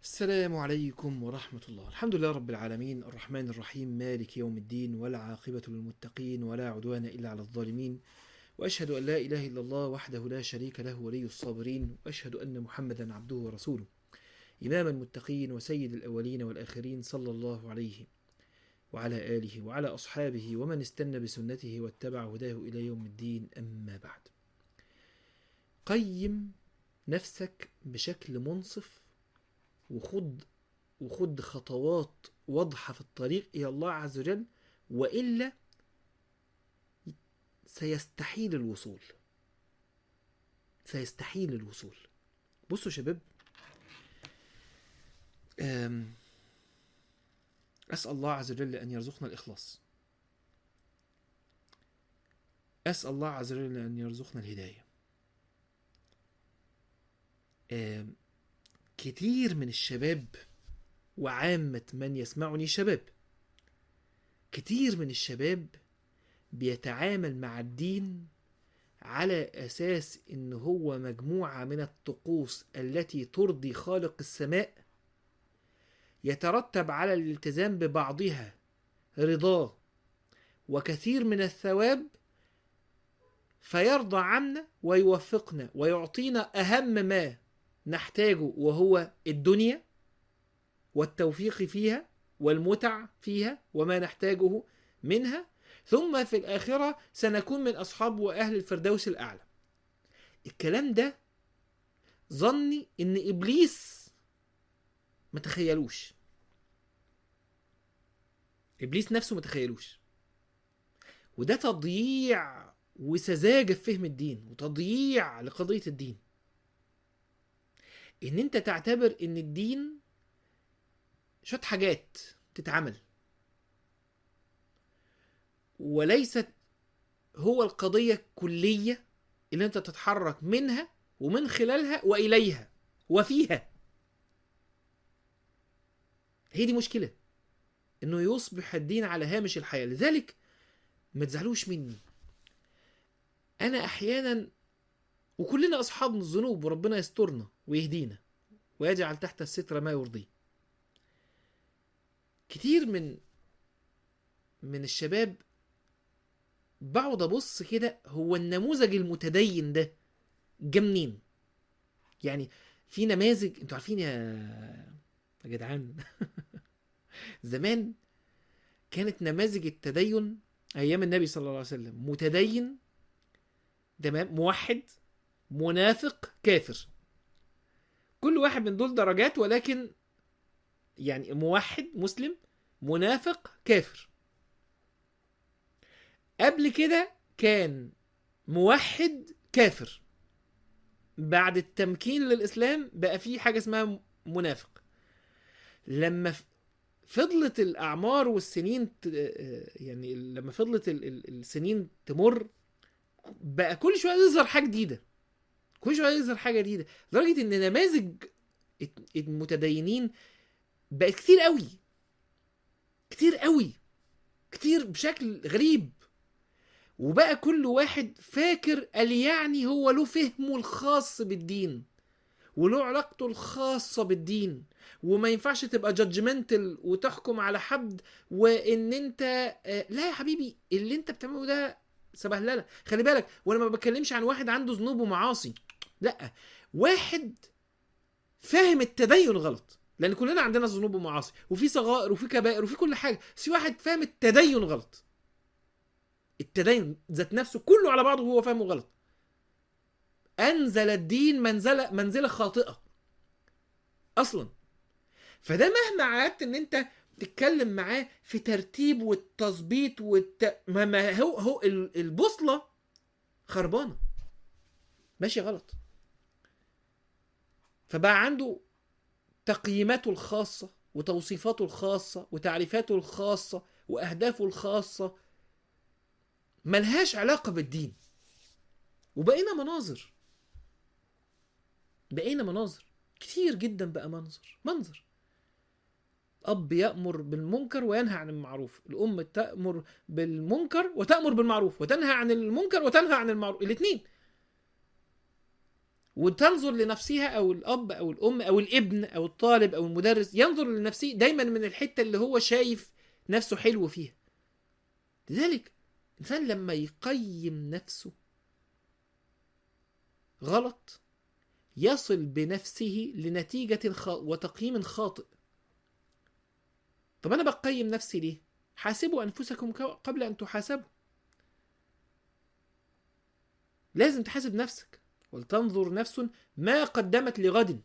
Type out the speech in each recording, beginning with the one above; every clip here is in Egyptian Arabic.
السلام عليكم ورحمة الله الحمد لله رب العالمين الرحمن الرحيم مالك يوم الدين والعاقبة للمتقين ولا عدوان إلا على الظالمين وأشهد أن لا إله إلا الله وحده لا شريك له ولي الصابرين وأشهد أن محمدا عبده ورسوله إمام المتقين وسيد الأولين والآخرين صلى الله عليه وعلى آله وعلى أصحابه ومن استنى بسنته واتبع هداه إلى يوم الدين أما بعد قيم نفسك بشكل منصف وخد وخد خطوات واضحة في الطريق إلى الله عز وجل وإلا سيستحيل الوصول سيستحيل الوصول بصوا يا شباب أم، أسأل الله عز وجل أن يرزقنا الإخلاص أسأل الله عز وجل أن يرزقنا الهداية أم، كتير من الشباب وعامة من يسمعني شباب كتير من الشباب بيتعامل مع الدين على أساس إن هو مجموعة من الطقوس التي ترضي خالق السماء يترتب على الالتزام ببعضها رضاه وكثير من الثواب فيرضى عنا ويوفقنا ويعطينا أهم ما نحتاجه وهو الدنيا والتوفيق فيها والمتع فيها وما نحتاجه منها ثم في الآخرة سنكون من أصحاب وأهل الفردوس الأعلى الكلام ده ظني إن إبليس ما تخيلوش إبليس نفسه ما تخيلوش وده تضييع وسذاجة في فهم الدين وتضييع لقضية الدين ان انت تعتبر ان الدين شويه حاجات تتعمل وليست هو القضيه الكليه اللي انت تتحرك منها ومن خلالها واليها وفيها هي دي مشكله انه يصبح الدين على هامش الحياه لذلك ما تزعلوش مني انا احيانا وكلنا اصحاب من الذنوب وربنا يسترنا ويهدينا ويجعل تحت الستر ما يرضيه كتير من من الشباب بقعد ابص كده هو النموذج المتدين ده جه منين يعني في نماذج انتوا عارفين يا يا جدعان زمان كانت نماذج التدين ايام النبي صلى الله عليه وسلم متدين تمام موحد منافق كافر كل واحد من دول درجات ولكن يعني موحد مسلم منافق كافر قبل كده كان موحد كافر بعد التمكين للإسلام بقى في حاجة اسمها منافق لما ف- فضلت الأعمار والسنين ت- يعني لما فضلت ال- ال- السنين تمر بقى كل شوية يظهر حاجة جديدة كل شويه يظهر حاجه جديده لدرجه ان نماذج الت- المتدينين بقت كتير قوي كتير قوي كتير بشكل غريب وبقى كل واحد فاكر قال يعني هو له فهمه الخاص بالدين وله علاقته الخاصة بالدين وما ينفعش تبقى جادجمنتال وتحكم على حد وان انت آه، لا يا حبيبي اللي انت بتعمله ده سبهلله خلي بالك وانا ما بتكلمش عن واحد عنده ذنوب ومعاصي لا واحد فاهم التدين غلط لان كلنا عندنا ذنوب ومعاصي وفي صغائر وفي كبائر وفي كل حاجه بس في واحد فاهم التدين غلط التدين ذات نفسه كله على بعضه هو فاهمه غلط انزل الدين منزله منزله خاطئه اصلا فده مهما قعدت ان انت تتكلم معاه في ترتيب والتظبيط والت... ما, ما هو هو ال- البوصله خربانه ماشي غلط فبقى عنده تقييماته الخاصة وتوصيفاته الخاصة وتعريفاته الخاصة وأهدافه الخاصة ملهاش علاقة بالدين وبقينا مناظر بقينا مناظر كتير جدا بقى منظر منظر أب يأمر بالمنكر وينهى عن المعروف الأم تأمر بالمنكر وتأمر بالمعروف وتنهى عن المنكر وتنهى عن المعروف الاثنين وتنظر لنفسها او الاب او الام او الابن او الطالب او المدرس ينظر لنفسه دايما من الحته اللي هو شايف نفسه حلو فيها لذلك الانسان لما يقيم نفسه غلط يصل بنفسه لنتيجة خ... وتقييم خاطئ طب أنا بقيم نفسي ليه؟ حاسبوا أنفسكم ك- قبل أن تحاسبوا لازم تحاسب نفسك ولتنظر نفس ما قدمت لغد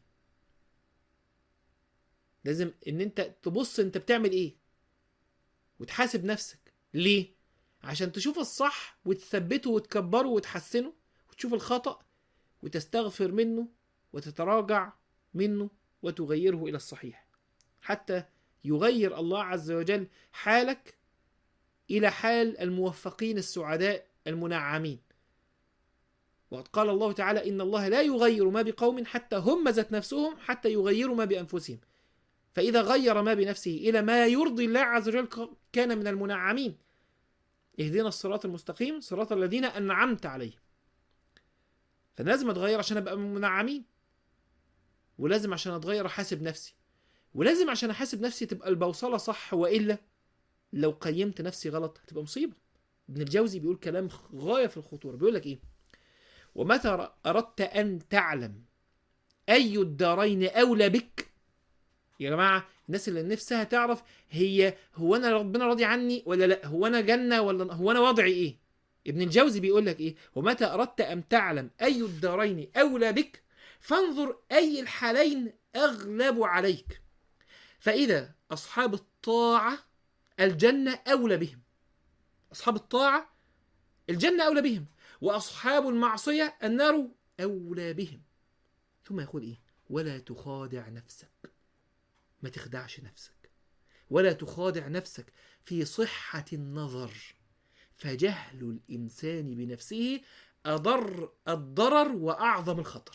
لازم ان انت تبص انت بتعمل ايه وتحاسب نفسك ليه عشان تشوف الصح وتثبته وتكبره وتحسنه وتشوف الخطأ وتستغفر منه وتتراجع منه وتغيره الى الصحيح حتى يغير الله عز وجل حالك الى حال الموفقين السعداء المنعمين وقد قال الله تعالى ان الله لا يغير ما بقوم حتى هم ذات نفسهم حتى يغيروا ما بانفسهم فاذا غير ما بنفسه الى ما يرضي الله عز وجل كان من المنعمين اهدنا الصراط المستقيم صراط الذين انعمت عليهم فانا لازم اتغير عشان ابقى من المنعمين ولازم عشان اتغير احاسب نفسي ولازم عشان احاسب نفسي تبقى البوصله صح والا لو قيمت نفسي غلط هتبقى مصيبه ابن الجوزي بيقول كلام غايه في الخطوره بيقول لك ايه ومتى اردت ان تعلم اي الدارين اولى بك يا جماعه الناس اللي نفسها تعرف هي هو انا ربنا راضي عني ولا لا هو انا جنه ولا هو انا وضعي ايه ابن الجوزي بيقول لك ايه ومتى اردت ان تعلم اي الدارين اولى بك فانظر اي الحالين اغلب عليك فاذا اصحاب الطاعه الجنه اولى بهم اصحاب الطاعه الجنه اولى بهم واصحاب المعصيه النار اولى بهم ثم يقول ايه ولا تخادع نفسك ما تخدعش نفسك ولا تخادع نفسك في صحه النظر فجهل الانسان بنفسه اضر الضرر واعظم الخطر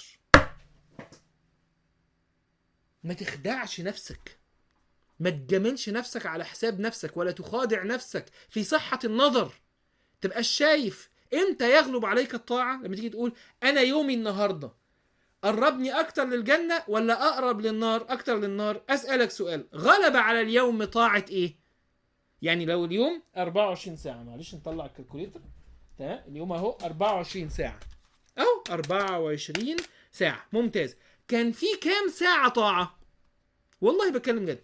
ما تخدعش نفسك ما تجاملش نفسك على حساب نفسك ولا تخادع نفسك في صحة النظر تبقى شايف امتى يغلب عليك الطاعة لما تيجي تقول انا يومي النهاردة قربني اكتر للجنة ولا اقرب للنار اكتر للنار اسألك سؤال غلب على اليوم طاعة ايه يعني لو اليوم 24 ساعة معلش نطلع الكالكوليتر تمام اليوم اهو 24 ساعة اهو 24 ساعة ممتاز كان في كام ساعة طاعة والله بتكلم جد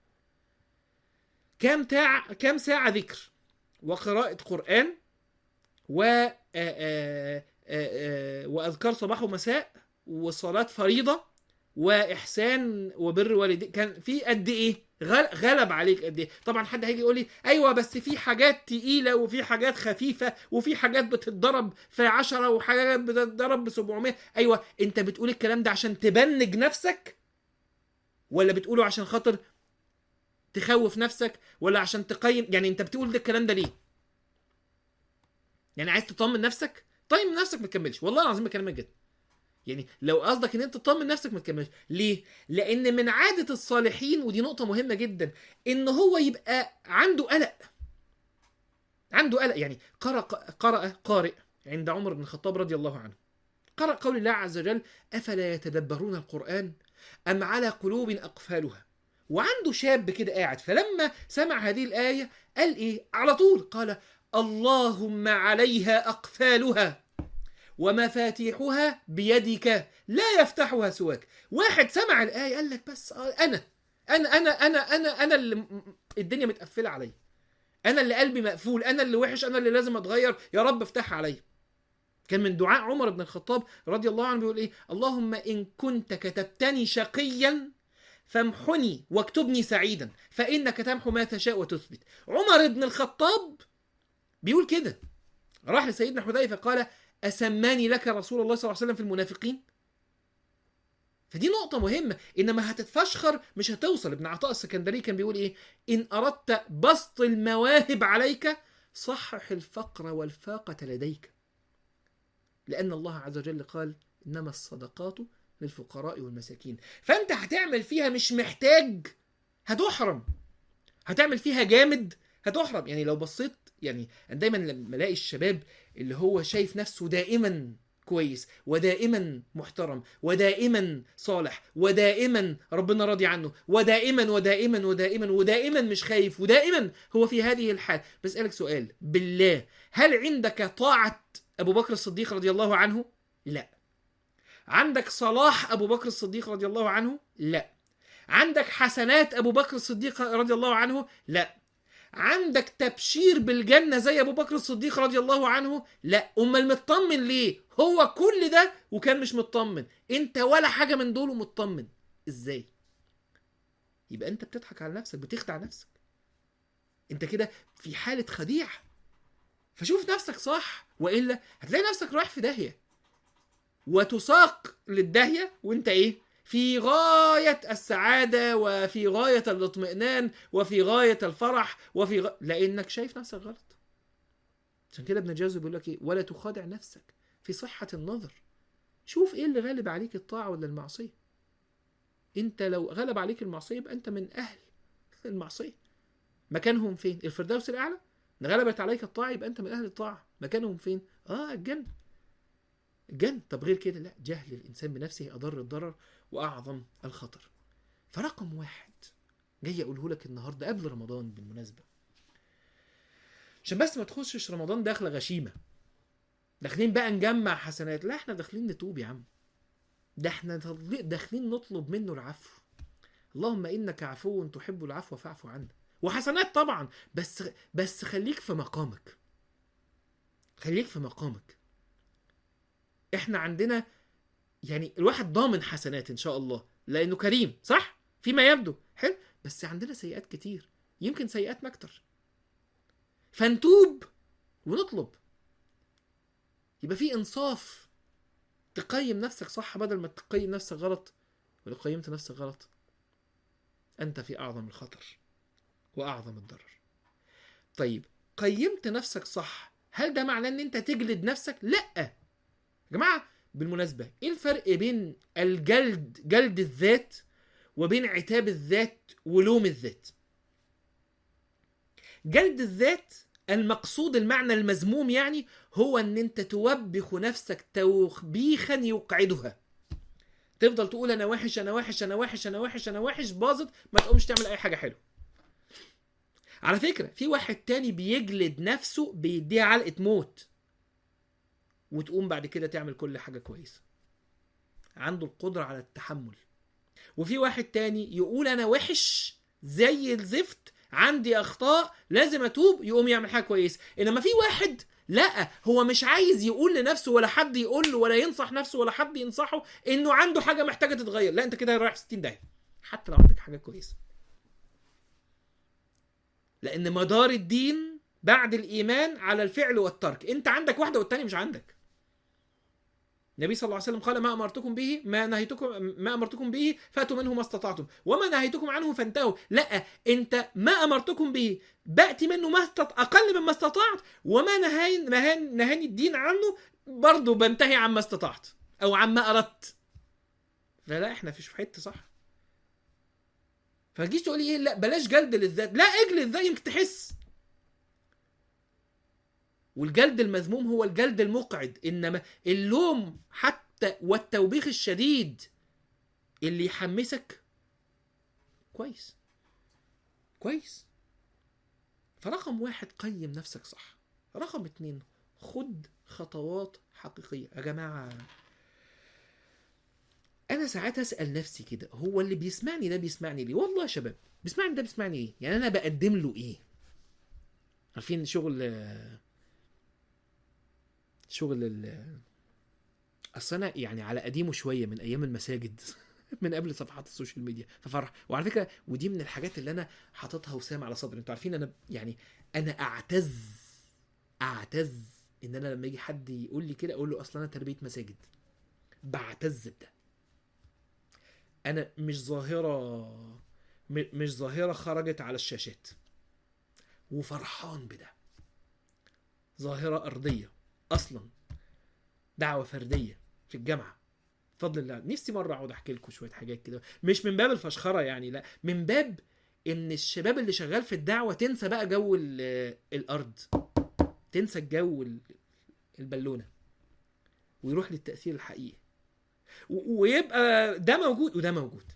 كام تاع كام ساعة ذكر وقراءة قرآن و آ- آ- آ- آ- وأذكار صباح ومساء وصلاة فريضة وإحسان وبر والدين كان في قد إيه غل- غلب عليك قد إيه طبعا حد هيجي يقول لي أيوة بس في حاجات تقيلة وفي حاجات خفيفة وفي حاجات بتتضرب في عشرة وحاجات بتتضرب ب 700 أيوة أنت بتقول الكلام ده عشان تبنج نفسك ولا بتقوله عشان خاطر تخوف نفسك ولا عشان تقيم يعني انت بتقول ده الكلام ده ليه يعني عايز تطمن نفسك طيب نفسك ما تكملش والله العظيم بكلمك جد يعني لو قصدك ان انت تطمن نفسك ما تكملش ليه لان من عاده الصالحين ودي نقطه مهمه جدا ان هو يبقى عنده قلق عنده قلق يعني قرأ قرأ قارئ عند عمر بن الخطاب رضي الله عنه قرأ قول الله عز وجل أفلا يتدبرون القرآن أم على قلوب أقفالها وعنده شاب كده قاعد فلما سمع هذه الآية قال إيه على طول قال اللهم عليها أقفالها ومفاتيحها بيدك لا يفتحها سواك واحد سمع الآية قال لك بس آه، أنا أنا أنا أنا أنا أنا اللي م- م- الدنيا متقفلة عليا أنا اللي قلبي مقفول أنا اللي وحش أنا اللي لازم أتغير يا رب افتحها عليا كان من دعاء عمر بن الخطاب رضي الله عنه بيقول ايه اللهم ان كنت كتبتني شقيا فامحني واكتبني سعيدا فانك تمحو ما تشاء وتثبت عمر بن الخطاب بيقول كده راح لسيدنا حذيفه قال اسماني لك رسول الله صلى الله عليه وسلم في المنافقين فدي نقطة مهمة إنما هتتفشخر مش هتوصل ابن عطاء السكندري كان بيقول إيه إن أردت بسط المواهب عليك صحح الفقر والفاقة لديك لأن الله عز وجل قال إنما الصدقات للفقراء والمساكين فأنت هتعمل فيها مش محتاج هتحرم هتعمل فيها جامد هتحرم يعني لو بصيت يعني أنا دايما لما الاقي الشباب اللي هو شايف نفسه دائما كويس ودائما محترم ودائما صالح ودائما ربنا راضي عنه ودائما ودائما ودائما ودائما مش خايف ودائما هو في هذه الحال بسألك سؤال بالله هل عندك طاعة أبو بكر الصديق رضي الله عنه؟ لا عندك صلاح أبو بكر الصديق رضي الله عنه؟ لا عندك حسنات أبو بكر الصديق رضي الله عنه؟ لا عندك تبشير بالجنة زي أبو بكر الصديق رضي الله عنه لا أمال مطمن ليه هو كل ده وكان مش مطمن انت ولا حاجة من دول ومطمن ازاي يبقى انت بتضحك على نفسك بتخدع نفسك انت كده في حالة خديعة فشوف نفسك صح وإلا هتلاقي نفسك رايح في داهية وتساق للداهية وانت ايه في غاية السعادة وفي غاية الاطمئنان وفي غاية الفرح وفي غ... لأنك شايف نفسك غلط عشان كده ابن جوزي بيقول لك ايه ولا تخادع نفسك في صحة النظر شوف ايه اللي غالب عليك الطاعة ولا المعصية انت لو غلب عليك المعصية يبقى انت من اهل المعصية مكانهم فين الفردوس الاعلى ان غلبت عليك الطاعة يبقى انت من اهل الطاعة مكانهم فين اه الجنة الجنة طب غير كده لا جهل الانسان بنفسه اضر الضرر واعظم الخطر فرقم واحد جاي اقوله لك النهارده قبل رمضان بالمناسبه عشان بس ما تخشش رمضان داخله غشيمه داخلين بقى نجمع حسنات لا احنا داخلين نتوب يا عم ده احنا داخلين نطلب منه العفو اللهم انك عفو تحب العفو فاعف عنا وحسنات طبعا بس بس خليك في مقامك خليك في مقامك احنا عندنا يعني الواحد ضامن حسنات ان شاء الله لانه كريم صح فيما يبدو حلو بس عندنا سيئات كتير يمكن سيئاتنا اكتر فنتوب ونطلب يبقى في انصاف تقيم نفسك صح بدل ما تقيم نفسك غلط ولو قيمت نفسك غلط انت في اعظم الخطر واعظم الضرر طيب قيمت نفسك صح هل ده معناه ان انت تجلد نفسك لا يا جماعه بالمناسبة ايه الفرق بين الجلد جلد الذات وبين عتاب الذات ولوم الذات جلد الذات المقصود المعنى المذموم يعني هو ان انت توبخ نفسك توبيخا يقعدها تفضل تقول انا وحش انا وحش انا وحش انا وحش انا وحش باظت ما تقومش تعمل اي حاجه حلوه على فكره في واحد تاني بيجلد نفسه بيديها علقه موت وتقوم بعد كده تعمل كل حاجه كويسه عنده القدره على التحمل وفي واحد تاني يقول انا وحش زي الزفت عندي اخطاء لازم اتوب يقوم يعمل حاجه كويسه انما في واحد لا هو مش عايز يقول لنفسه ولا حد يقول له ولا ينصح نفسه ولا حد ينصحه انه عنده حاجه محتاجه تتغير لا انت كده رايح في 60 داهيه حتى لو عندك حاجه كويسه لان مدار الدين بعد الايمان على الفعل والترك انت عندك واحده والتاني مش عندك النبي صلى الله عليه وسلم قال ما امرتكم به ما نهيتكم ما امرتكم به فاتوا منه ما استطعتم وما نهيتكم عنه فانتهوا لا انت ما امرتكم به باتي منه ما استط... اقل مما استطعت وما نهاني نهاني, نهاني الدين عنه برضه بنتهي عما استطعت او عما اردت فلا احنا فيش في حته صح فتجيش تقولي ايه لا بلاش جلد للذات لا اجلد ده يمكن تحس والجلد المذموم هو الجلد المقعد انما اللوم حتى والتوبيخ الشديد اللي يحمسك كويس كويس فرقم واحد قيم نفسك صح رقم اتنين خد خطوات حقيقية يا جماعة أنا ساعات أسأل نفسي كده هو اللي بيسمعني ده بيسمعني ليه؟ والله يا شباب بيسمعني ده بيسمعني ليه؟ يعني أنا بقدم له إيه؟ عارفين شغل شغل ال اصل انا يعني على قديمه شويه من ايام المساجد من قبل صفحات السوشيال ميديا ففرح وعلى فكره ودي من الحاجات اللي انا حاططها وسام على صدري انتوا عارفين انا يعني انا اعتز اعتز ان انا لما يجي حد يقول لي كده اقول له اصلا انا تربيه مساجد بعتز بده انا مش ظاهره م- مش ظاهره خرجت على الشاشات وفرحان بده ظاهره ارضيه اصلا دعوه فرديه في الجامعه بفضل الله نفسي مره اقعد احكي لكم شويه حاجات كده مش من باب الفشخره يعني لا من باب ان الشباب اللي شغال في الدعوه تنسى بقى جو ال- الارض تنسى الجو ال- البالونه ويروح للتاثير الحقيقي و- ويبقى ده موجود وده موجود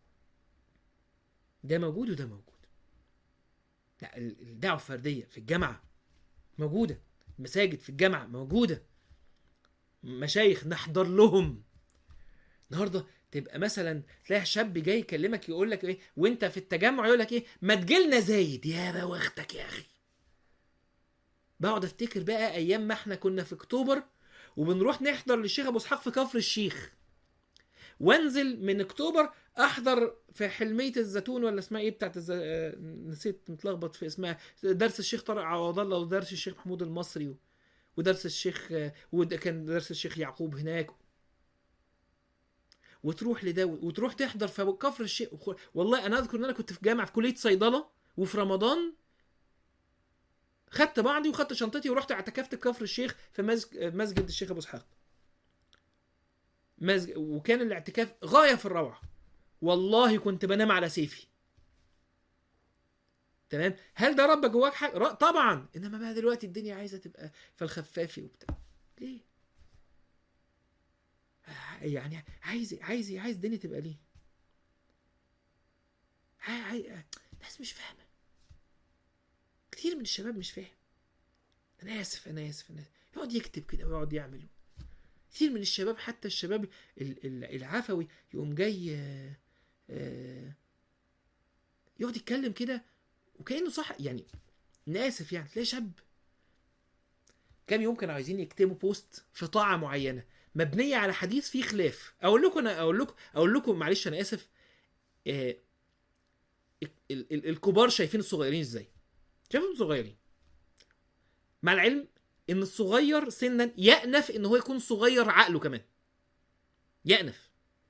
ده موجود وده موجود لا ال- الدعوه الفرديه في الجامعه موجوده مساجد في الجامعه موجوده مشايخ نحضر لهم النهارده تبقى مثلا تلاقي شاب جاي يكلمك يقول لك ايه وانت في التجمع يقول لك ايه ما تجيلنا زايد يا بوختك يا اخي بقعد افتكر بقى ايام ما احنا كنا في اكتوبر وبنروح نحضر للشيخ ابو اسحاق في كفر الشيخ وانزل من اكتوبر احضر في حلميه الزيتون ولا اسمها ايه بتاعت الز... آه، نسيت متلخبط في اسمها درس الشيخ طارق عوض الله ودرس الشيخ محمود المصري و... ودرس الشيخ آه، وده كان درس الشيخ يعقوب هناك وتروح لده وتروح تحضر في كفر الشيخ وخ- والله انا اذكر ان انا كنت في جامعه في كليه صيدله وفي رمضان خدت بعضي وخدت شنطتي ورحت اعتكفت في كفر الشيخ في مسجد, مسجد الشيخ ابو اسحاق مسجد وكان الاعتكاف غايه في الروعه والله كنت بنام على سيفي تمام هل ده ربك جواك حاجه ر- طبعا انما بقى دلوقتي الدنيا عايزه تبقى في الخفافي وبتاع ليه يعني عايز عايز عايز الدنيا تبقى ليه عاي... عاي... الناس مش فاهمه كتير من الشباب مش فاهم انا اسف انا اسف انا يقعد يكتب كده ويقعد يعمل كتير من الشباب حتى الشباب ال- ال- العفوي يقوم جاي آه، آه، يقعد يتكلم كده وكانه صح يعني انا اسف يعني تلاقي شاب كام يوم كانوا عايزين يكتبوا بوست في طاعه معينه مبنيه على حديث فيه خلاف اقول لكم انا اقول لكم اقول لكم معلش انا اسف آه، ال- ال- الكبار شايفين الصغيرين ازاي شايفين الصغيرين مع العلم ان الصغير سنا يأنف ان هو يكون صغير عقله كمان يأنف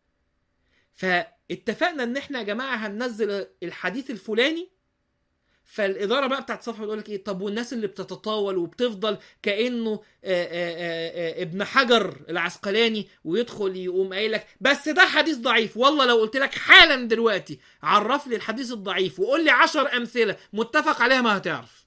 فاتفقنا ان احنا يا جماعه هننزل الحديث الفلاني فالاداره بقى بتاعت الصفحه بتقول لك ايه طب والناس اللي بتتطاول وبتفضل كانه آآ آآ آآ ابن حجر العسقلاني ويدخل يقوم قايل لك بس ده حديث ضعيف والله لو قلت لك حالا دلوقتي عرف لي الحديث الضعيف وقول لي عشر امثله متفق عليها ما هتعرف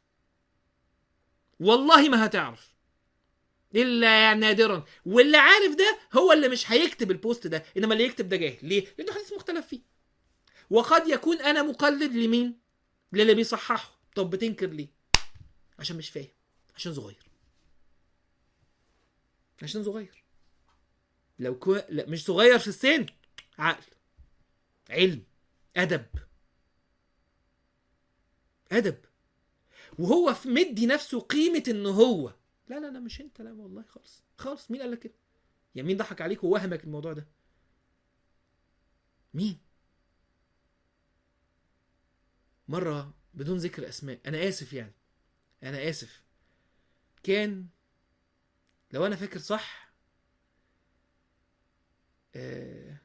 والله ما هتعرف الا نادرا واللي عارف ده هو اللي مش هيكتب البوست ده انما اللي يكتب ده جاهل ليه لانه حديث مختلف فيه وقد يكون انا مقلد لمين للي بيصححه طب بتنكر ليه عشان مش فاهم عشان صغير عشان صغير لو كو... لا مش صغير في السن عقل علم ادب ادب وهو في مدي نفسه قيمه ان هو لا لا لا مش انت لا والله خالص خالص مين قال لك كده يا مين ضحك عليك ووهمك الموضوع ده مين مرة بدون ذكر أسماء أنا آسف يعني أنا آسف كان لو أنا فاكر صح آه،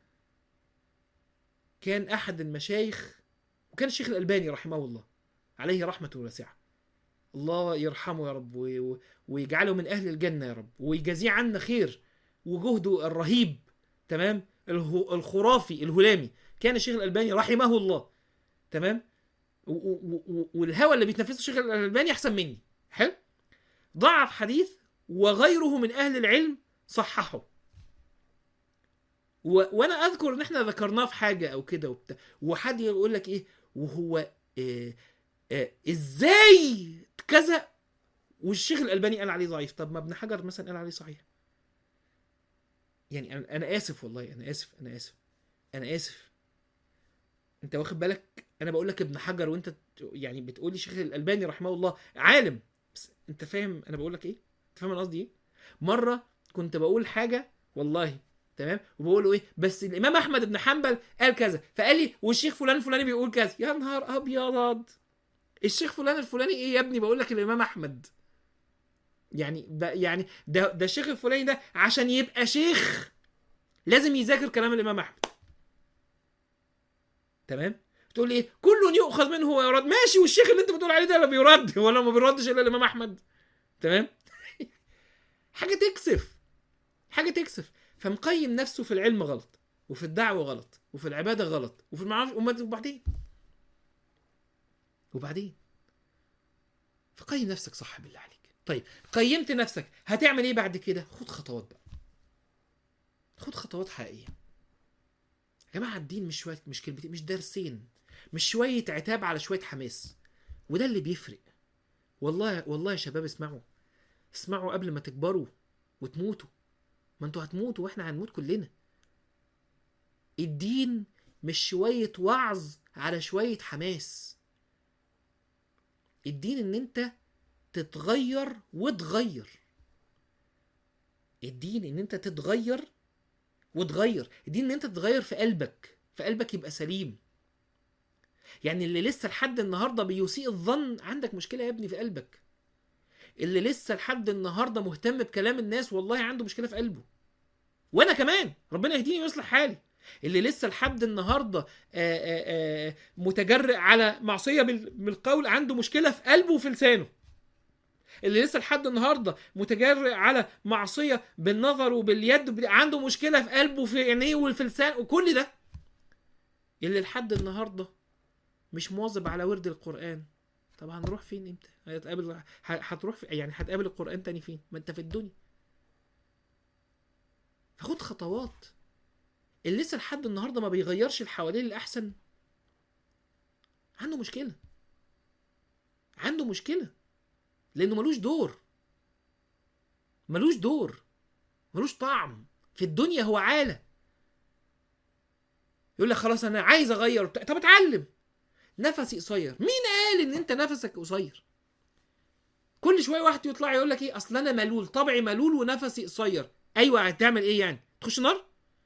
كان أحد المشايخ وكان الشيخ الألباني رحمه الله عليه رحمة واسعة الله يرحمه يا رب و- و- ويجعله من أهل الجنة يا رب ويجازيه عنا خير وجهده الرهيب تمام الهو- الخرافي الهلامي كان الشيخ الألباني رحمه الله تمام و- و- و- والهوى اللي بيتنفسه الشيخ الألباني أحسن مني حلو ضعف حديث وغيره من أهل العلم صححه و... وانا اذكر ان احنا ذكرناه في حاجه او كده وبتاع وحد يقول لك ايه وهو إيه إيه ازاي كذا والشيخ الالباني قال عليه ضعيف طب ما ابن حجر مثلا قال عليه صحيح يعني انا انا اسف والله انا اسف انا اسف انا اسف انت واخد بالك انا بقول لك ابن حجر وانت ت- يعني بتقول لي شيخ الالباني رحمه الله عالم بس انت فاهم انا بقول لك ايه انت فاهم انا قصدي ايه مره كنت بقول حاجه والله تمام وبقول له ايه بس الامام احمد بن حنبل قال كذا فقال لي والشيخ فلان الفلاني بيقول كذا يا نهار ابيض الشيخ فلان الفلاني ايه يا ابني بقول لك الامام احمد يعني ده يعني ده ده الشيخ الفلاني ده عشان يبقى شيخ لازم يذاكر كلام الامام احمد تمام تقول لي ايه كل يؤخذ منه ويرد ماشي والشيخ اللي انت بتقول عليه ده لا بيرد ولا ما بيردش الا الامام احمد تمام حاجه تكسف حاجه تكسف فمقيم نفسه في العلم غلط وفي الدعوه غلط وفي العباده غلط وفي المعرفة وبعدين وبعدين فقيم نفسك صح بالله عليك طيب قيمت نفسك هتعمل ايه بعد كده خد خطوات بقى خد خطوات حقيقيه يا جماعه الدين مش شويه مش كلمتين مش درسين مش شويه عتاب على شويه حماس وده اللي بيفرق والله والله يا شباب اسمعوا اسمعوا قبل ما تكبروا وتموتوا ما انتوا هتموتوا واحنا هنموت كلنا الدين مش شوية وعظ على شوية حماس الدين ان انت تتغير وتغير الدين ان انت تتغير وتغير الدين ان انت تتغير في قلبك في قلبك يبقى سليم يعني اللي لسه لحد النهارده بيسيء الظن عندك مشكله يا ابني في قلبك اللي لسه لحد النهارده مهتم بكلام الناس والله عنده مشكله في قلبه وانا كمان ربنا يهديني ويصلح حالي اللي لسه لحد النهارده آآ آآ متجرئ على معصيه بال- بالقول عنده مشكله في قلبه وفي لسانه اللي لسه لحد النهارده متجرئ على معصيه بالنظر وباليد وبال- عنده مشكله في قلبه وفي عينيه وفي لسانه وكل ده اللي لحد النهارده مش مواظب على ورد القران طب هنروح فين امتى هتقابل ه- هتروح في يعني هتقابل القران تاني فين ما انت في الدنيا فخد خطوات اللي لسه لحد النهارده ما بيغيرش اللي حواليه للاحسن عنده مشكله عنده مشكله لانه ملوش دور ملوش دور ملوش طعم في الدنيا هو عاله يقول لك خلاص انا عايز اغير وبتاع. طب اتعلم نفسي قصير مين قال ان انت نفسك قصير كل شويه واحد يطلع يقول لك ايه اصل انا ملول طبعي ملول ونفسي قصير ايوه هتعمل ايه يعني تخش نار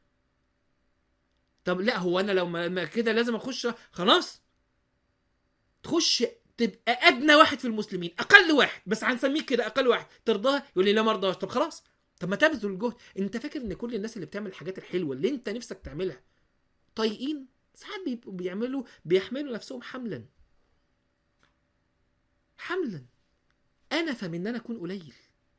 طب لا هو انا لو ما ما كده لازم اخش خلاص تخش تبقى ادنى واحد في المسلمين اقل واحد بس هنسميك كده اقل واحد ترضاها يقول لي لا ما ارضاش طب خلاص طب ما تبذل الجهد انت فاكر ان كل الناس اللي بتعمل الحاجات الحلوه اللي انت نفسك تعملها طايقين ساعات بيبقوا بيعملوا بيحملوا نفسهم حملا حملا انف من ان انا اكون قليل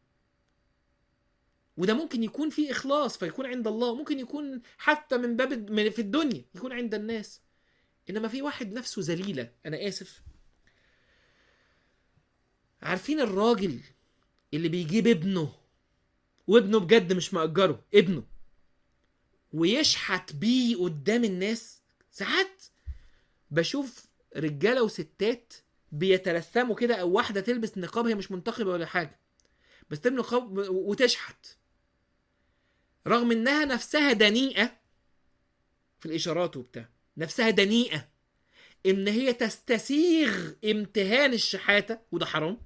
وده ممكن يكون فيه اخلاص فيكون عند الله ممكن يكون حتى من باب من في الدنيا يكون عند الناس انما في واحد نفسه ذليله انا اسف عارفين الراجل اللي بيجيب ابنه وابنه بجد مش مأجره ابنه ويشحت بيه قدام الناس ساعات بشوف رجاله وستات بيتلثموا كده او واحده تلبس نقاب هي مش منتقبه ولا حاجه بس تلبس نقاب وتشحت رغم انها نفسها دنيئه في الاشارات وبتاع نفسها دنيئه ان هي تستسيغ امتهان الشحاته وده حرام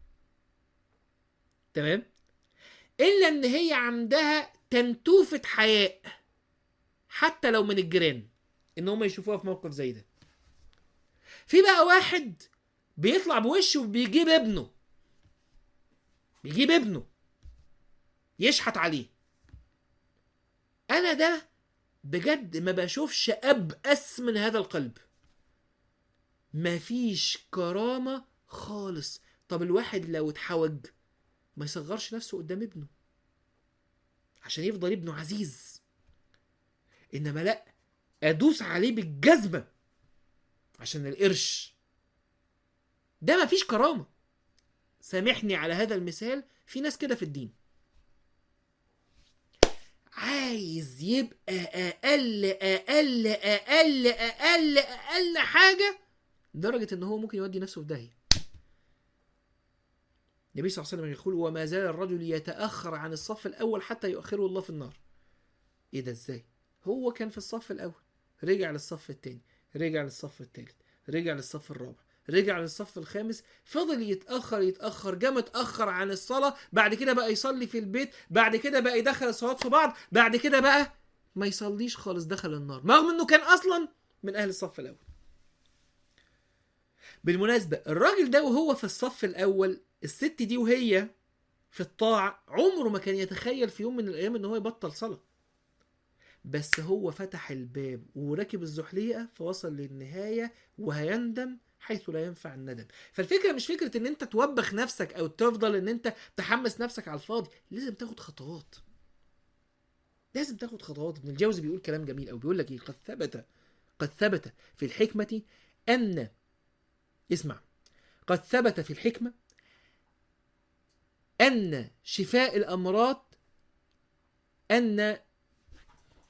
تمام الا ان هي عندها تنتوفه حياء حتى لو من الجيران ان هم يشوفوها في موقف زي ده في بقى واحد بيطلع بوشه وبيجيب ابنه بيجيب ابنه يشحت عليه انا ده بجد ما بشوفش ابأس من هذا القلب مفيش كرامة خالص طب الواحد لو اتحوج ما يصغرش نفسه قدام ابنه عشان يفضل ابنه عزيز انما لا ادوس عليه بالجزمة عشان القرش ده مفيش كرامة سامحني على هذا المثال في ناس كده في الدين عايز يبقى اقل اقل اقل اقل اقل حاجه لدرجه ان هو ممكن يودي نفسه في داهيه النبي صلى الله عليه وسلم يقول وما زال الرجل يتاخر عن الصف الاول حتى يؤخره الله في النار ايه ده ازاي هو كان في الصف الاول رجع للصف الثاني رجع للصف الثالث رجع للصف الرابع رجع للصف الخامس فضل يتاخر يتاخر جه متاخر عن الصلاه بعد كده بقى يصلي في البيت بعد كده بقى يدخل الصلوات في بعض بعد كده بقى ما يصليش خالص دخل النار رغم انه كان اصلا من اهل الصف الاول بالمناسبه الراجل ده وهو في الصف الاول الست دي وهي في الطاعه عمره ما كان يتخيل في يوم من الايام ان هو يبطل صلاه بس هو فتح الباب وركب الزحليقه فوصل للنهايه وهيندم حيث لا ينفع الندم فالفكره مش فكره ان انت توبخ نفسك او تفضل ان انت تحمس نفسك على الفاضي لازم تاخد خطوات لازم تاخد خطوات ابن الجوزي بيقول كلام جميل او بيقول لك ايه قد ثبت قد ثبت في الحكمه ان اسمع قد ثبت في الحكمه ان شفاء الامراض ان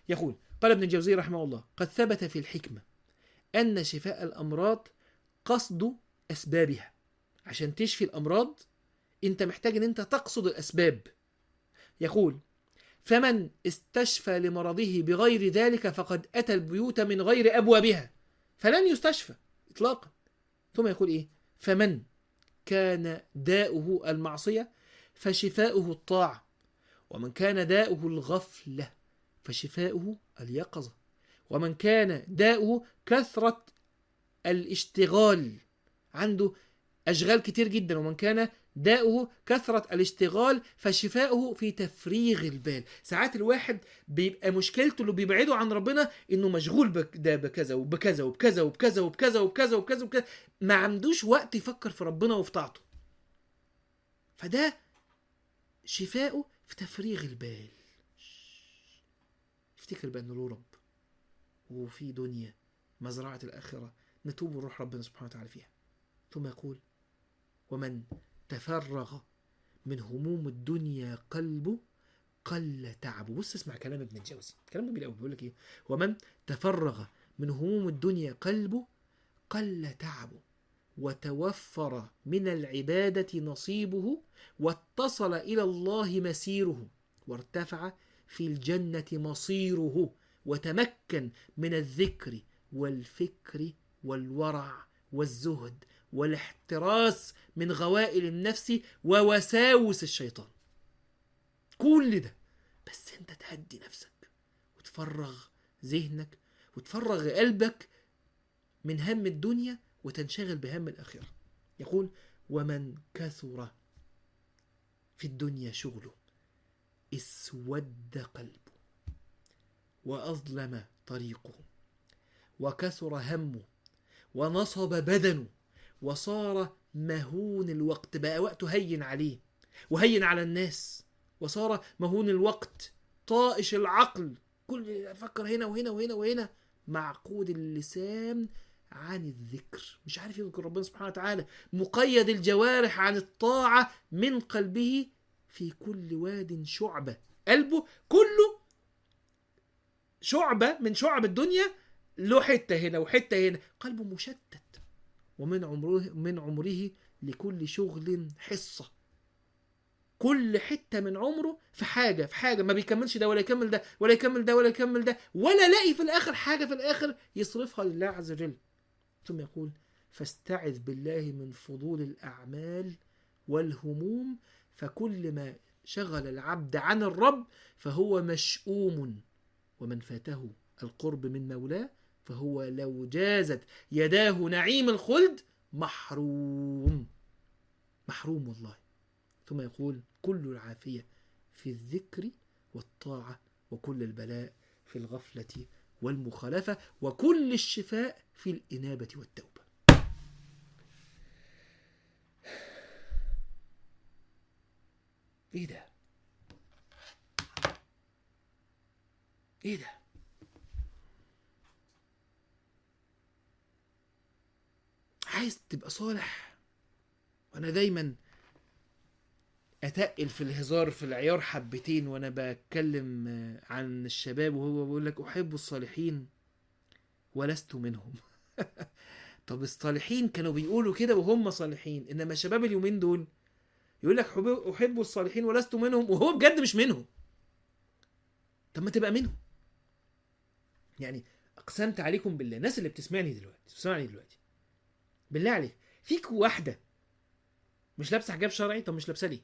يقول قال ابن الجوزي رحمه الله قد ثبت في الحكمة أن شفاء الأمراض قصد أسبابها عشان تشفي الأمراض أنت محتاج أن أنت تقصد الأسباب يقول فمن استشفى لمرضه بغير ذلك فقد أتى البيوت من غير أبوابها فلن يستشفى إطلاقا ثم يقول إيه فمن كان داؤه المعصية فشفاؤه الطاعة ومن كان داؤه الغفلة فشفاؤه اليقظة ومن كان داؤه كثرة الاشتغال عنده أشغال كتير جدا ومن كان داؤه كثرة الاشتغال فشفاؤه في تفريغ البال ساعات الواحد بيبقى مشكلته اللي بيبعده عن ربنا انه مشغول بك ده بكذا وبكذا وبكذا وبكذا وبكذا وبكذا وبكذا وبكذا ما عندوش وقت يفكر في ربنا وفي طاعته فده شفاؤه في تفريغ البال افتكر بأن له رب وفي دنيا مزرعة الآخرة نتوب ونروح ربنا سبحانه وتعالى فيها ثم يقول ومن تفرغ من هموم الدنيا قلبه قل تعبه بص اسمع كلام ابن الجوزي كلام جميل قوي بيقول لك ايه ومن تفرغ من هموم الدنيا قلبه قل تعبه وتوفر من العبادة نصيبه واتصل إلى الله مسيره وارتفع في الجنة مصيره وتمكن من الذكر والفكر والورع والزهد والاحتراس من غوائل النفس ووساوس الشيطان كل ده بس انت تهدي نفسك وتفرغ ذهنك وتفرغ قلبك من هم الدنيا وتنشغل بهم الآخرة يقول ومن كثر في الدنيا شغله اسود قلبه وأظلم طريقه وكثر همه ونصب بدنه وصار مهون الوقت بقى وقته هين عليه وهين على الناس وصار مهون الوقت طائش العقل كل يفكر هنا وهنا وهنا وهنا معقود اللسان عن الذكر مش عارف يذكر ربنا سبحانه وتعالى مقيد الجوارح عن الطاعة من قلبه في كل واد شعبة قلبه كله شعبة من شعب الدنيا له حتة هنا وحتة هنا قلبه مشتت ومن عمره من عمره لكل شغل حصة كل حتة من عمره في حاجة في حاجة ما بيكملش ده ولا يكمل ده ولا يكمل ده ولا يكمل ده ولا لاقي في الآخر حاجة في الآخر يصرفها لله عز وجل ثم يقول فاستعذ بالله من فضول الأعمال والهموم فكل ما شغل العبد عن الرب فهو مشؤوم ومن فاته القرب من مولاه فهو لو جازت يداه نعيم الخلد محروم محروم والله ثم يقول كل العافية في الذكر والطاعة وكل البلاء في الغفلة والمخالفة وكل الشفاء في الإنابة والتوبة ايه ده ايه ده عايز تبقى صالح وانا دايما اتقل في الهزار في العيار حبتين وانا بتكلم عن الشباب وهو بيقول لك احب الصالحين ولست منهم طب الصالحين كانوا بيقولوا كده وهم صالحين انما شباب اليومين دول يقول لك احب الصالحين ولست منهم وهو بجد مش منهم طب ما تبقى منهم يعني اقسمت عليكم بالله الناس اللي بتسمعني دلوقتي بتسمعني دلوقتي بالله عليك فيك واحده مش لابسه حجاب شرعي طب مش لابسه ليه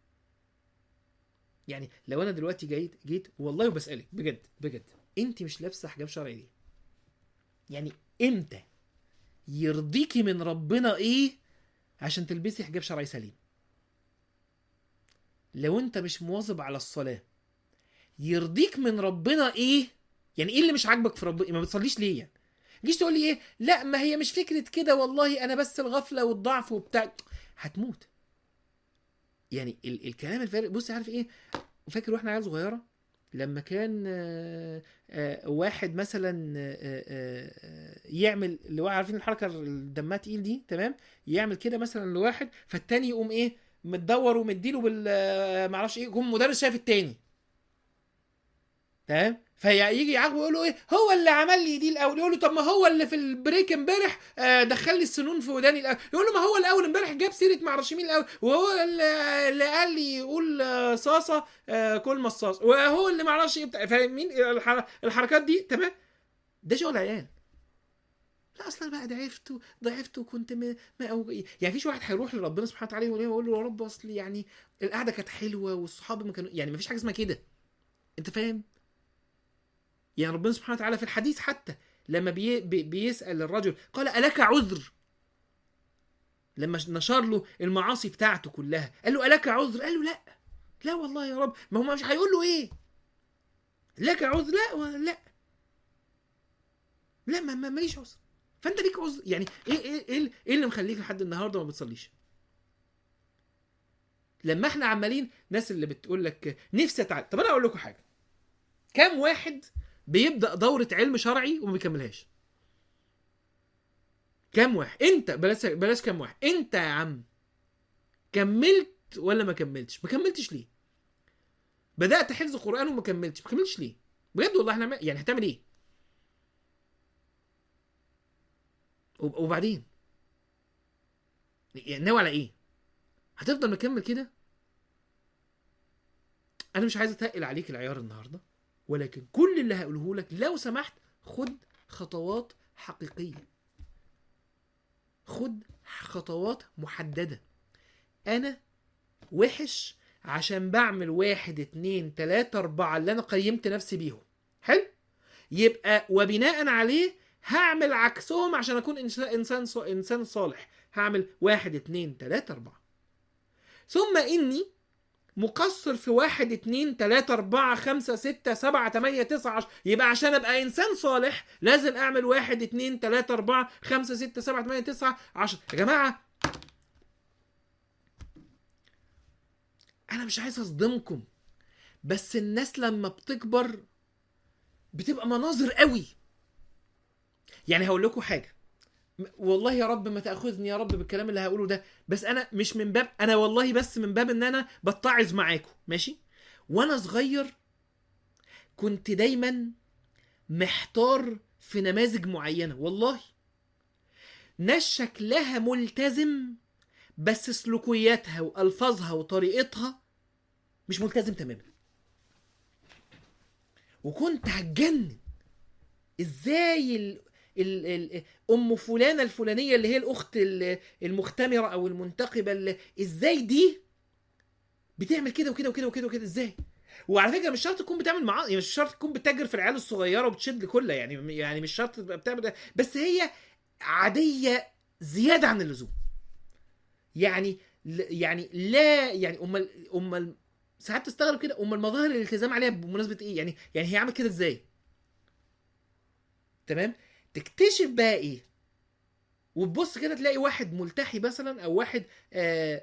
يعني لو انا دلوقتي جيت جيت والله وبسالك بجد بجد انت مش لابسه حجاب شرعي ليه يعني امتى يرضيكي من ربنا ايه عشان تلبسي حجاب شرعي سليم لو انت مش مواظب على الصلاه يرضيك من ربنا ايه يعني ايه اللي مش عاجبك في ربنا ما بتصليش ليه يعني جيش تقول لي ايه لا ما هي مش فكره كده والله انا بس الغفله والضعف وبتاع هتموت يعني ال- الكلام الفارق بص عارف ايه فاكر واحنا عيال صغيره لما كان آه، آه، واحد مثلا آه، آه، آه، يعمل اللي هو عارفين الحركه اللي دمها تقيل دي تمام يعمل كده مثلا لواحد فالتاني يقوم ايه متدور ومديله بال آه، معرفش ايه يقوم المدرس شايف التاني تمام فيجي يعاقبه يقول له ايه هو اللي عمل لي دي الاول يقول له طب ما هو اللي في البريك امبارح آه، دخل لي السنون في وداني الاول يقول له ما هو الاول امبارح جاب سيره مع رشيمين الاول وهو اللي اللي قال لي يقول آه، صاصه آه، كل مصاص وهو اللي ما اعرفش ايه بتاع فاهمين الح- الحركات دي تمام ده شغل عيال لا اصلا بقى ضعفت ضعفت وكنت ما, ما أو... يعني فيش واحد هيروح لربنا سبحانه وتعالى ويقول له يا رب اصل يعني القعده كانت حلوه والصحاب ما كانوا يعني ما فيش حاجه اسمها كده انت فاهم يعني ربنا سبحانه وتعالى في الحديث حتى لما بي بي بيسال الرجل قال الك عذر لما نشر له المعاصي بتاعته كلها قال له الك عذر قال له لا لا والله يا رب ما هو مش هيقول له ايه لك عذر لا و- لا لا ما ما- ماليش عذر فانت ليك عذر يعني ايه ايه ايه ايه اللي مخليك لحد النهارده ما بتصليش لما احنا عمالين ناس اللي بتقول لك نفسي اتعلم طب انا اقول لكم حاجه كام واحد بيبدا دوره علم شرعي وما بيكملهاش كام واحد انت بلاش بلاش كام واحد انت يا عم كملت ولا ما كملتش ما كملتش ليه بدات حفظ قران وما كملتش ما كملتش ليه بجد والله احنا يعني هتعمل ايه وب- وبعدين يعني ناوي على ايه هتفضل مكمل كده انا مش عايز اتقل عليك العيار النهارده ولكن كل اللي هقوله لك لو سمحت خد خطوات حقيقيه خد خطوات محدده انا وحش عشان بعمل واحد اتنين تلاتة اربعة اللي انا قيمت نفسي بيهم حلو يبقى وبناء عليه هعمل عكسهم عشان اكون إنس- انسان ص- انسان صالح هعمل واحد اتنين تلاتة اربعة ثم اني مقصر في واحد اتنين تلاتة اربعة خمسة ستة سبعة تمانية تسعة عشر يبقى عشان ابقى انسان صالح لازم اعمل واحد اتنين تلاتة اربعة خمسة ستة سبعة تمانية تسعة عشر يا جماعة انا مش عايز اصدمكم بس الناس لما بتكبر بتبقى مناظر قوي يعني هقول لكم حاجه م- والله يا رب ما تاخذني يا رب بالكلام اللي هقوله ده بس انا مش من باب انا والله بس من باب ان انا بتعظ معاكم ماشي وانا صغير كنت دايما محتار في نماذج معينه والله ناس شكلها ملتزم بس سلوكياتها والفاظها وطريقتها مش ملتزم تماما وكنت هتجنن ازاي ال... ال... ال... ام فلانه الفلانيه اللي هي الاخت ال- المختمره او المنتقبه اللي... ازاي دي بتعمل كده وكده وكده وكده وكده ازاي وعلى فكره مش شرط تكون بتعمل معاه يعني مش شرط تكون بتتاجر في العيال الصغيره وبتشد كلها يعني يعني مش شرط تبقى بتعمل ده بس هي عاديه زياده عن اللزوم يعني ل- يعني لا يعني امال امال ساعات تستغرب كده امال مظاهر الالتزام عليها بمناسبه ايه يعني يعني هي عملت كده ازاي تمام تكتشف بقى ايه وتبص كده تلاقي واحد ملتحي مثلا او واحد آه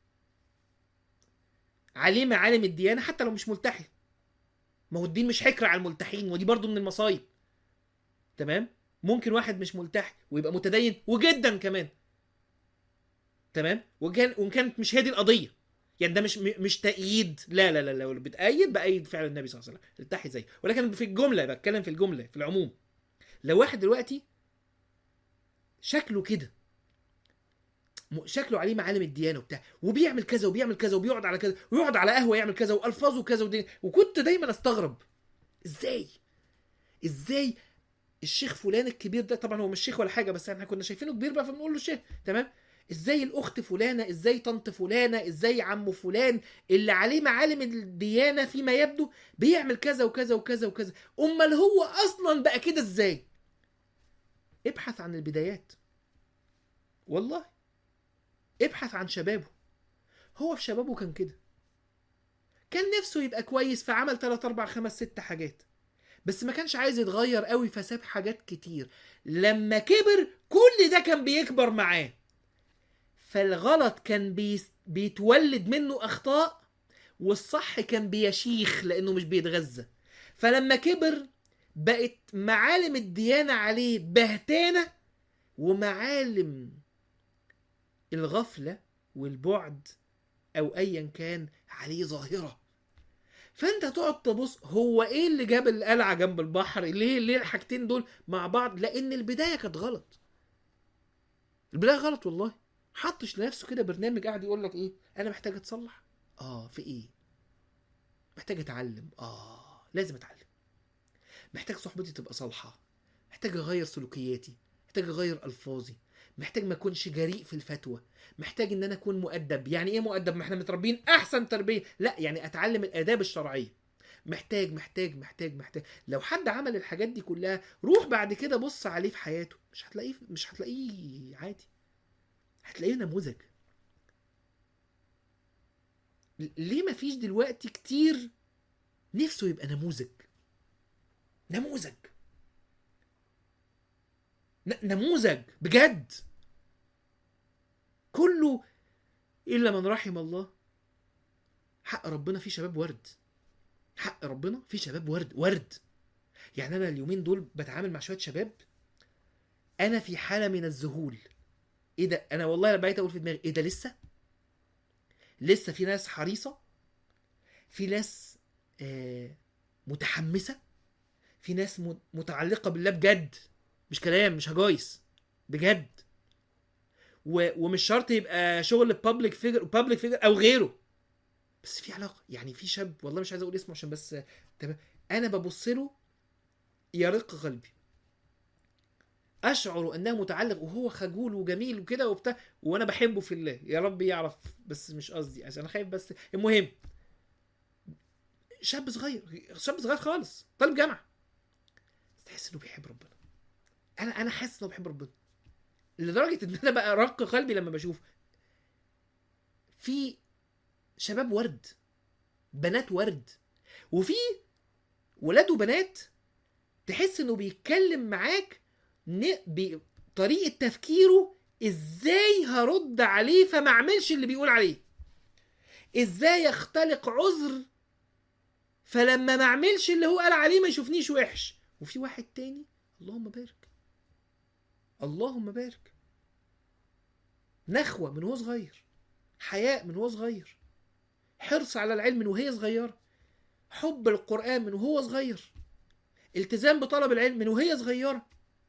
عليه معالم الديانه حتى لو مش ملتحي ما هو الدين مش حكر على الملتحين ودي برضو من المصايب تمام ممكن واحد مش ملتحي ويبقى متدين وجدا كمان تمام وكان وان كانت مش هي دي القضيه يعني ده مش م- مش تأييد لا لا لا لو بتأيد بأيد فعل النبي صلى الله عليه وسلم التحي زي ولكن في الجمله بتكلم في الجمله في العموم لو واحد دلوقتي شكله كده م- شكله عليه معالم الديانه وبتاع وبيعمل كذا وبيعمل كذا وبيقعد على كذا ويقعد على قهوه يعمل كذا والفاظه كذا ودي وكنت دايما استغرب ازاي ازاي الشيخ فلان الكبير ده طبعا هو مش شيخ ولا حاجه بس احنا كنا شايفينه كبير بقى فبنقول له شيخ تمام ازاي الاخت فلانه ازاي طنط فلانه ازاي عم فلان اللي عليه معالم الديانه فيما يبدو بيعمل كذا وكذا وكذا وكذا امال هو اصلا بقى كده ازاي ابحث عن البدايات والله ابحث عن شبابه هو في شبابه كان كده كان نفسه يبقى كويس فعمل 3 4 5 6 حاجات بس ما كانش عايز يتغير قوي فساب حاجات كتير لما كبر كل ده كان بيكبر معاه فالغلط كان بيس بيتولد منه اخطاء والصح كان بيشيخ لانه مش بيتغذى فلما كبر بقت معالم الديانة عليه بهتانة ومعالم الغفلة والبعد أو أيا كان عليه ظاهرة فانت تقعد تبص هو ايه اللي جاب القلعه جنب البحر ليه ليه الحاجتين دول مع بعض لان البدايه كانت غلط البدايه غلط والله حطش لنفسه كده برنامج قاعد يقول لك ايه انا محتاج اتصلح اه في ايه محتاج اتعلم اه لازم اتعلم محتاج صحبتي تبقى صالحه محتاج اغير سلوكياتي محتاج اغير الفاظي محتاج ما اكونش جريء في الفتوى محتاج ان انا اكون مؤدب يعني ايه مؤدب ما احنا متربيين احسن تربيه لا يعني اتعلم الاداب الشرعيه محتاج محتاج محتاج محتاج لو حد عمل الحاجات دي كلها روح بعد كده بص عليه في حياته مش هتلاقيه مش هتلاقيه عادي هتلاقيه نموذج ليه ما فيش دلوقتي كتير نفسه يبقى نموذج نموذج ن- نموذج بجد كله الا من رحم الله حق ربنا فيه شباب ورد حق ربنا فيه شباب ورد ورد يعني انا اليومين دول بتعامل مع شويه شباب انا في حاله من الذهول ايه ده انا والله انا بقيت اقول في دماغي ايه ده لسه لسه في ناس حريصه في ناس آه متحمسه في ناس م- متعلقه بالله بجد مش كلام مش هجايس بجد و... ومش شرط يبقى شغل بابليك فيجر بابليك فيجر او غيره بس في علاقه يعني في شاب والله مش عايز اقول اسمه عشان بس تمام انا ببص له يرق قلبي اشعر انه متعلق وهو خجول وجميل وكده وبتاع وانا بحبه في الله يا رب يعرف بس مش قصدي عشان انا خايف بس المهم شاب صغير شاب صغير خالص طالب جامعه بس تحس انه بيحب ربنا انا انا حاسس انه بيحب ربنا لدرجه ان انا بقى رق قلبي لما بشوف في شباب ورد بنات ورد وفي ولاد وبنات تحس انه بيتكلم معاك ن- بطريقه تفكيره ازاي هرد عليه فما اعملش اللي بيقول عليه ازاي اختلق عذر فلما ما اعملش اللي هو قال عليه ما يشوفنيش وحش وفي واحد تاني اللهم بارك اللهم بارك نخوة من هو صغير حياء من هو صغير حرص على العلم من وهي صغيرة حب القرآن من وهو صغير التزام بطلب العلم من وهي صغيرة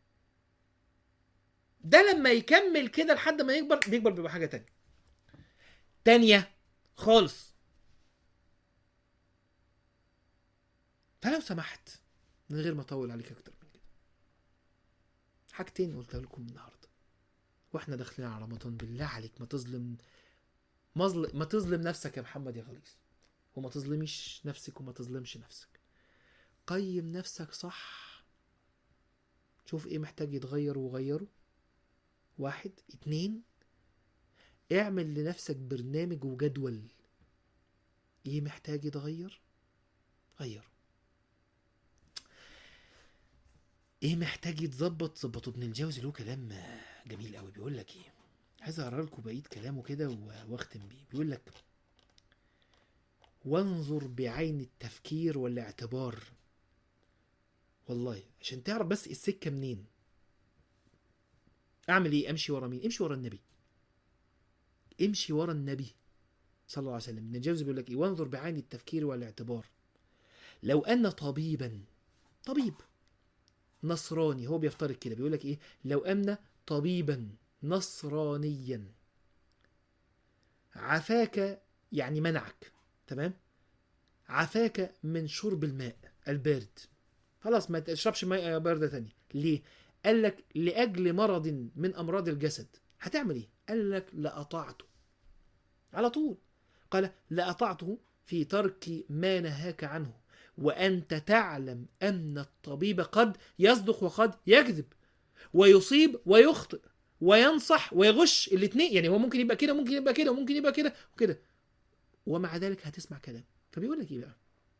ده لما يكمل كده لحد ما يكبر بيكبر بيبقى حاجة تانية تانية خالص فلو سمحت من غير ما اطول عليك اكتر من كده حاجتين قلتها لكم النهارده واحنا داخلين على رمضان بالله عليك ما تظلم مظل... ما تظلم نفسك يا محمد يا غليظ وما تظلميش نفسك وما تظلمش نفسك قيم نفسك صح شوف ايه محتاج يتغير وغيره واحد اتنين اعمل لنفسك برنامج وجدول ايه محتاج يتغير غيره ايه محتاج يتظبط ظبطه ابن الجوزي له كلام جميل قوي بيقول لك ايه عايز اقرا لكم بقيه كلامه كده و- واختم بيه بيقول لك وانظر بعين التفكير والاعتبار والله عشان تعرف بس السكه منين اعمل ايه امشي ورا مين امشي ورا النبي امشي ورا النبي صلى الله عليه وسلم ابن الجوزي بيقول لك ايه وانظر بعين التفكير والاعتبار لو ان طبيبا طبيب نصراني هو بيفترض كده بيقول لك ايه لو ان طبيبا نصرانيا عفاك يعني منعك تمام عفاك من شرب الماء البارد خلاص ما تشربش ماء بارده تاني ليه قال لك لاجل مرض من امراض الجسد هتعمل ايه قال لك لاطعته على طول قال لاطعته في ترك ما نهاك عنه وانت تعلم ان الطبيب قد يصدق وقد يكذب ويصيب ويخطئ وينصح ويغش الاثنين يعني هو ممكن يبقى كده ممكن يبقى كده ممكن يبقى كده وكده ومع ذلك هتسمع كلام فبيقول لك ايه بقى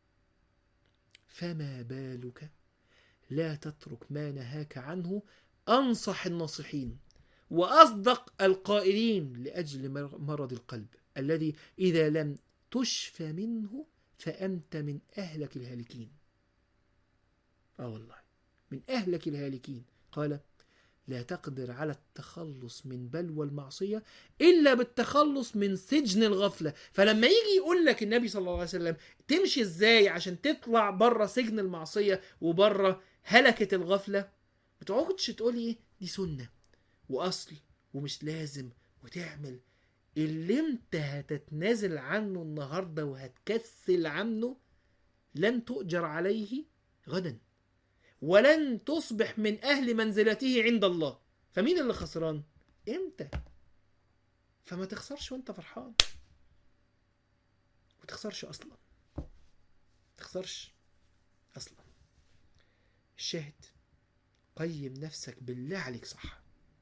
فما بالك لا تترك ما نهاك عنه انصح الناصحين واصدق القائلين لاجل مر- مرض القلب الذي اذا لم تشفى منه فانت من اهلك الهالكين اه والله من اهلك الهالكين قال لا تقدر على التخلص من بلوى المعصية إلا بالتخلص من سجن الغفلة فلما يجي يقول لك النبي صلى الله عليه وسلم تمشي إزاي عشان تطلع بره سجن المعصية وبره هلكة الغفلة ما تقعدش تقول ايه دي سنة وأصل ومش لازم وتعمل اللي انت هتتنازل عنه النهاردة وهتكسل عنه لن تؤجر عليه غدا ولن تصبح من أهل منزلته عند الله فمين اللي خسران انت فما تخسرش وانت فرحان ما تخسرش اصلا ما تخسرش اصلا الشاهد قيم نفسك بالله عليك صح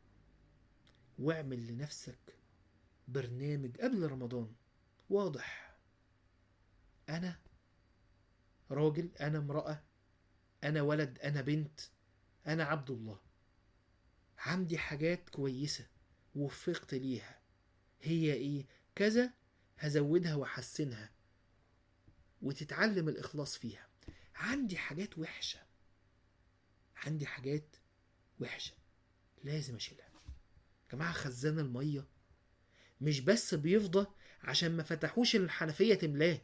واعمل لنفسك برنامج قبل رمضان واضح انا راجل انا امرأة انا ولد انا بنت انا عبد الله عندي حاجات كويسة وفقت ليها هي ايه كذا هزودها واحسنها وتتعلم الاخلاص فيها عندي حاجات وحشة عندي حاجات وحشة لازم اشيلها يا جماعة خزان المية مش بس بيفضى عشان ما فتحوش الحنفية تملاه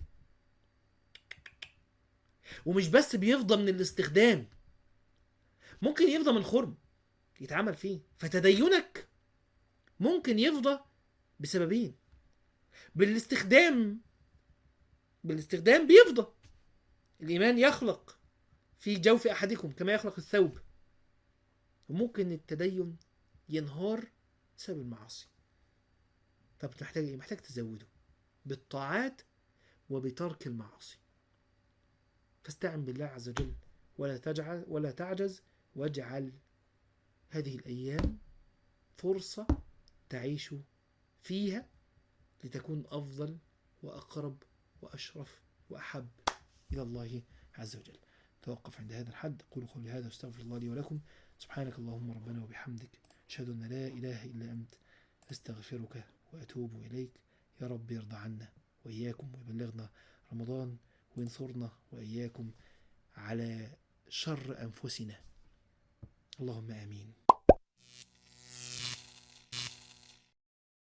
ومش بس بيفضى من الاستخدام ممكن يفضى من خرم يتعمل فيه فتدينك ممكن يفضى بسببين بالاستخدام بالاستخدام بيفضى الإيمان يخلق في جوف أحدكم كما يخلق الثوب وممكن التدين ينهار بسبب المعاصي طب محتاج ايه محتاج تزوده بالطاعات وبترك المعاصي فاستعن بالله عز وجل ولا تجعل ولا تعجز واجعل هذه الأيام فرصة تعيش فيها لتكون أفضل وأقرب وأشرف وأحب إلى الله عز وجل توقف عند هذا الحد أقول قولي هذا واستغفر الله لي ولكم سبحانك اللهم ربنا وبحمدك أشهد أن لا إله إلا أنت أستغفرك وأتوب إليك يا رب يرضى عنا وإياكم ويبلغنا رمضان وينصرنا وإياكم على شر أنفسنا اللهم آمين